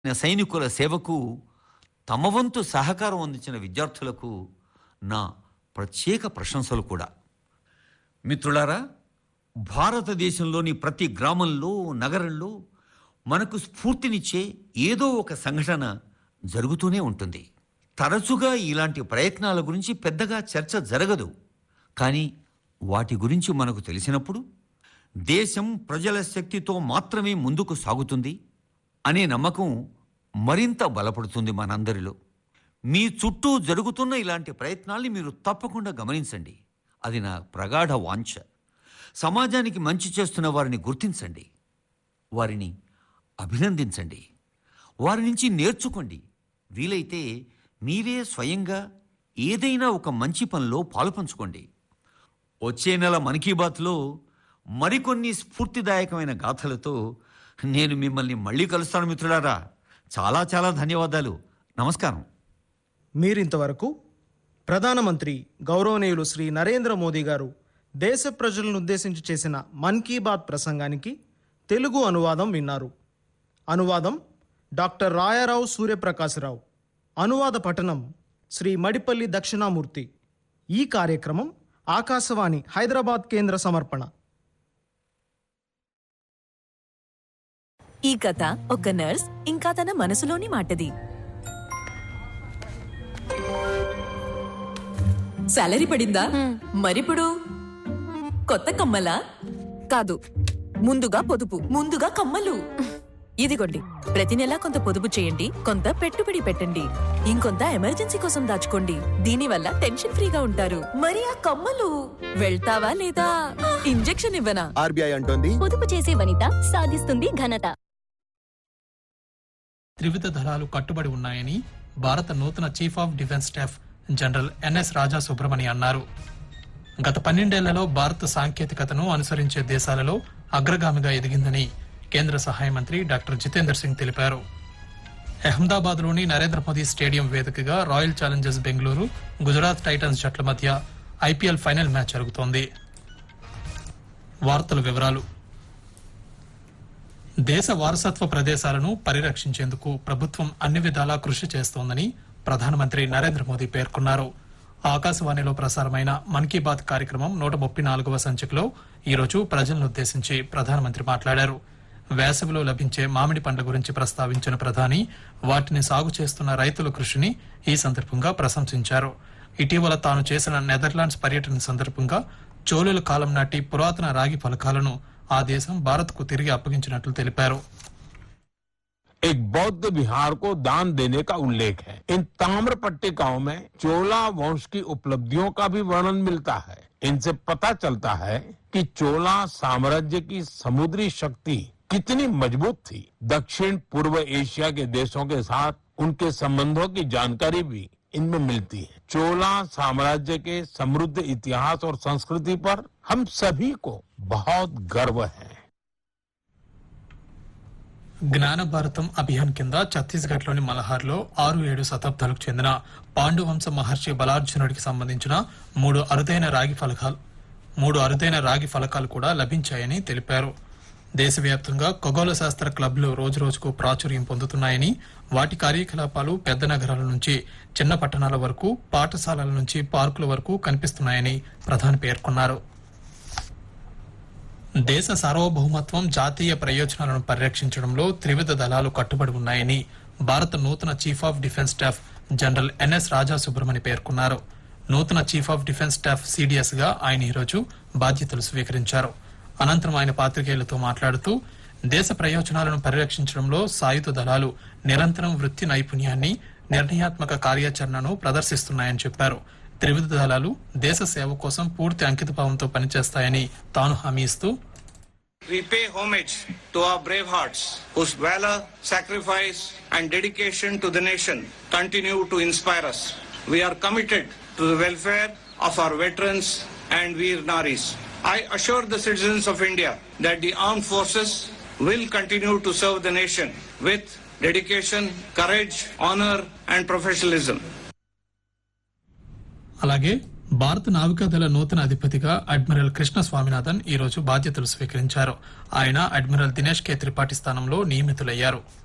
సైనికుల సేవకు తమ వంతు సహకారం అందించిన విద్యార్థులకు నా ప్రత్యేక ప్రశంసలు కూడా మిత్రులారా భారతదేశంలోని ప్రతి గ్రామంలో నగరంలో మనకు స్ఫూర్తినిచ్చే ఏదో ఒక సంఘటన జరుగుతూనే ఉంటుంది తరచుగా ఇలాంటి ప్రయత్నాల గురించి పెద్దగా చర్చ జరగదు కానీ వాటి గురించి మనకు తెలిసినప్పుడు దేశం ప్రజల శక్తితో మాత్రమే ముందుకు సాగుతుంది అనే నమ్మకం మరింత బలపడుతుంది మనందరిలో మీ చుట్టూ జరుగుతున్న ఇలాంటి ప్రయత్నాల్ని మీరు తప్పకుండా గమనించండి అది నా ప్రగాఢ వాంఛ సమాజానికి మంచి చేస్తున్న వారిని గుర్తించండి వారిని అభినందించండి వారి నుంచి నేర్చుకోండి వీలైతే మీరే స్వయంగా ఏదైనా ఒక మంచి పనిలో పాలుపంచుకోండి వచ్చే నెల మన్ కీ బాత్లో మరికొన్ని స్ఫూర్తిదాయకమైన గాథలతో నేను మిమ్మల్ని మళ్ళీ కలుస్తాను మిత్రులారా చాలా చాలా ధన్యవాదాలు నమస్కారం మీరింతవరకు ప్రధానమంత్రి గౌరవనీయులు శ్రీ నరేంద్ర మోదీ గారు దేశ ప్రజలను ఉద్దేశించి చేసిన మన్ కీ బాత్ ప్రసంగానికి తెలుగు అనువాదం విన్నారు అనువాదం డాక్టర్ రాయారావు సూర్యప్రకాశరావు అనువాద పఠనం శ్రీ మడిపల్లి దక్షిణామూర్తి ఈ కార్యక్రమం ఆకాశవాణి హైదరాబాద్ కేంద్ర సమర్పణ ఈ కథ ఒక నర్స్ ఇంకా తన మనసులోని మాటది సాలరీ పడిందా మరిప్పుడు కొత్త కమ్మలా కాదు ముందుగా పొదుపు ముందుగా కమ్మలు ఇదిగోండి ప్రతి నెలా కొంత పొదుపు చేయండి కొంత పెట్టుబడి పెట్టండి ఇంకొంత ఎమర్జెన్సీ కోసం దాచుకోండి దీనివల్ల టెన్షన్ ఫ్రీగా ఉంటారు మరి ఆ కమ్మలు వెళ్తావా లేదా ఇంజెక్షన్ ఇవ్వనా ఆర్బీఐ అంటోంది పొదుపు చేసే వనిత సాధిస్తుంది ఘనత త్రివిధ దళాలు కట్టుబడి ఉన్నాయని భారత నూతన chief of defence staff general N S Raja Subramani అన్నారు గత పన్నెండేళ్లలో భారత సాంకేతికతను అనుసరించే దేశాలలో అగ్రగామిగా ఎదిగిందని కేంద్ర సహాయ మంత్రి డాక్టర్ జితేందర్ సింగ్ తెలిపారు అహ్మదాబాద్ లోని నరేంద్ర మోదీ స్టేడియం వేదికగా Royal Challengers Bengaluru Gujarat Titans జట్ల మధ్య ఐపీఎల్ ఫైనల్ మ్యాచ్ జరుగుతోంది వార్తల వివరాలు దేశ వారసత్వ ప్రదేశాలను పరిరక్షించేందుకు ప్రభుత్వం అన్ని విధాలా కృషి చేస్తోందని ప్రధానమంత్రి నరేంద్ర మోదీ పేర్కొన్నారు ఆకాశవాణిలో ప్రసారమైన మన్ కీ బాత్ కార్యక్రమం నూట ముప్పై నాలుగవ సంచికలో ఈరోజు ప్రజలను ఉద్దేశించి ప్రధానమంత్రి మాట్లాడారు వేసవిలో లభించే మామిడి పండ్ల గురించి ప్రస్తావించిన ప్రధాని వాటిని సాగు చేస్తున్న రైతుల కృషిని ఈ సందర్భంగా ప్రశంసించారు ఇటీవల తాను చేసిన నెదర్లాండ్స్ పర్యటన సందర్భంగా చోళుల కాలం నాటి పురాతన రాగి ఫలకాలను ఆ దేశం భారత్కు తిరిగి అప్పగించినట్లు తెలిపారు एक बौद्ध विहार को दान देने का उल्लेख है इन ताम्र पट्टिकाओं में चोला वंश की उपलब्धियों का भी वर्णन मिलता है इनसे पता चलता है कि चोला साम्राज्य की समुद्री शक्ति कितनी मजबूत थी दक्षिण पूर्व एशिया के देशों के साथ उनके संबंधों की जानकारी भी इनमें मिलती है चोला साम्राज्य के समृद्ध इतिहास और संस्कृति पर हम सभी को बहुत गर्व है జ్ఞాన భారతం అభియాన్ కింద ఛత్తీస్గఢ్ లోని మలహార్లో ఆరు ఏడు శతాబ్దాలకు చెందిన పాండువంశ మహర్షి బలార్జునుడికి సంబంధించిన మూడు అరుదైన రాగి ఫలకాలు మూడు అరుదైన రాగి ఫలకాలు కూడా లభించాయని తెలిపారు దేశవ్యాప్తంగా ఖగోళ శాస్త్ర క్లబ్లు రోజురోజుకు ప్రాచుర్యం పొందుతున్నాయని వాటి కార్యకలాపాలు పెద్ద నగరాల నుంచి చిన్న పట్టణాల వరకు పాఠశాలల నుంచి పార్కుల వరకు కనిపిస్తున్నాయని ప్రధాని పేర్కొన్నారు దేశ సార్వభౌమత్వం జాతీయ ప్రయోజనాలను పరిరక్షించడంలో త్రివిధ దళాలు కట్టుబడి ఉన్నాయని భారత నూతన chief of defence staff general N S Raja Subramani పేర్కొన్నారు నూతన chief of defence staff CDS గా ఆయన ఈరోజు బాధ్యతలు స్వీకరించారు అనంతరం ఆయన పాత్రికేయులతో మాట్లాడుతూ దేశ ప్రయోజనాలను పరిరక్షించడంలో సాయుధ దళాలు నిరంతరం వృత్తి నైపుణ్యాన్ని నిర్ణయాత్మక కార్యాచరణను ప్రదర్శిస్తున్నాయని చెప్పారు త్రివిధ దళాలు దేశ సేవ కోసం పూర్తి అంకితభావంతో పనిచేస్తాయని తాను హామీ ఇస్తూ We pay homage to our brave hearts whose valor, sacrifice, and dedication to the nation continue to inspire us. We are committed to the welfare of our veterans and Veer Naris. I assure the citizens of India that the armed forces will continue to serve the nation with dedication, courage, honor, and professionalism. అలాగే భారత నావికాదళ నూతన అధిపతిగా admiral Krishna Swaminathan ఈ రోజు బాధ్యతలు స్వీకరించారు ఆయన admiral Dinesh కే త్రిపాఠి స్థానంలో నియమితులయ్యారు